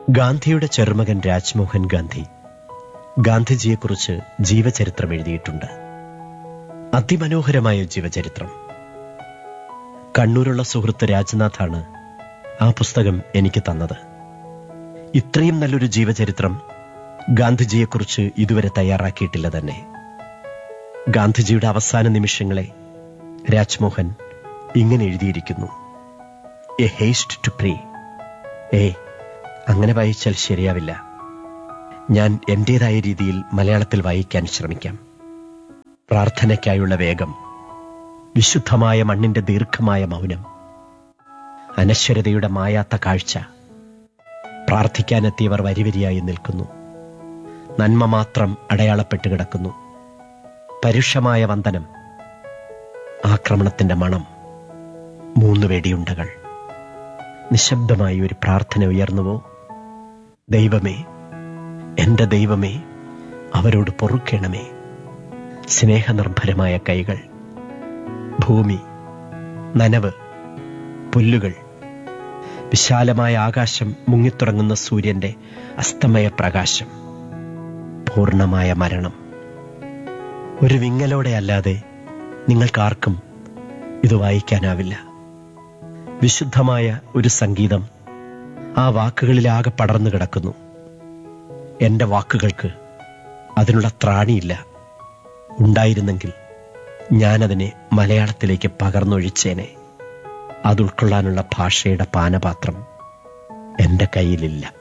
ഗാന്ധിയുടെ ചെറുമകൻ രാജ്മോഹൻ ഗാന്ധി ഗാന്ധിജിയെക്കുറിച്ച് ജീവചരിത്രം എഴുതിയിട്ടുണ്ട് അതിമനോഹരമായ ജീവചരിത്രം കണ്ണൂരുള്ള സുഹൃത്ത് രാജ്നാഥാണ് ആ പുസ്തകം എനിക്ക് തന്നത് ഇത്രയും നല്ലൊരു ജീവചരിത്രം ഗാന്ധിജിയെക്കുറിച്ച് ഇതുവരെ തയ്യാറാക്കിയിട്ടില്ല തന്നെ ഗാന്ധിജിയുടെ അവസാന നിമിഷങ്ങളെ രാജ്മോഹൻ ഇങ്ങനെ എഴുതിയിരിക്കുന്നു എ ഹേസ്റ്റ് ടു പ്രീ ഏ അങ്ങനെ വായിച്ചാൽ ശരിയാവില്ല ഞാൻ എന്റേതായ രീതിയിൽ മലയാളത്തിൽ വായിക്കാൻ ശ്രമിക്കാം പ്രാർത്ഥനയ്ക്കായുള്ള വേഗം വിശുദ്ധമായ മണ്ണിന്റെ ദീർഘമായ മൗനം അനശ്വരതയുടെ മായാത്ത കാഴ്ച പ്രാർത്ഥിക്കാനെത്തിയവർ വരിവരിയായി നിൽക്കുന്നു നന്മ മാത്രം അടയാളപ്പെട്ട് കിടക്കുന്നു പരുഷമായ വന്ദനം ആക്രമണത്തിന്റെ മണം മൂന്ന് വെടിയുണ്ടകൾ നിശബ്ദമായി ഒരു പ്രാർത്ഥന ഉയർന്നുവോ ദൈവമേ എന്റെ ദൈവമേ അവരോട് പൊറുക്കണമേ സ്നേഹനിർഭരമായ കൈകൾ ഭൂമി നനവ് പുല്ലുകൾ വിശാലമായ ആകാശം മുങ്ങിത്തുടങ്ങുന്ന സൂര്യന്റെ അസ്തമയ പ്രകാശം പൂർണ്ണമായ മരണം ഒരു വിങ്ങലോടെ അല്ലാതെ നിങ്ങൾക്കാർക്കും ഇത് വായിക്കാനാവില്ല വിശുദ്ധമായ ഒരു സംഗീതം ആ വാക്കുകളിലാകെ പടർന്നു കിടക്കുന്നു എന്റെ വാക്കുകൾക്ക് അതിനുള്ള ത്രാണിയില്ല ഉണ്ടായിരുന്നെങ്കിൽ ഞാനതിനെ മലയാളത്തിലേക്ക് പകർന്നൊഴിച്ചേനെ അത് ഉൾക്കൊള്ളാനുള്ള ഭാഷയുടെ പാനപാത്രം എന്റെ കയ്യിലില്ല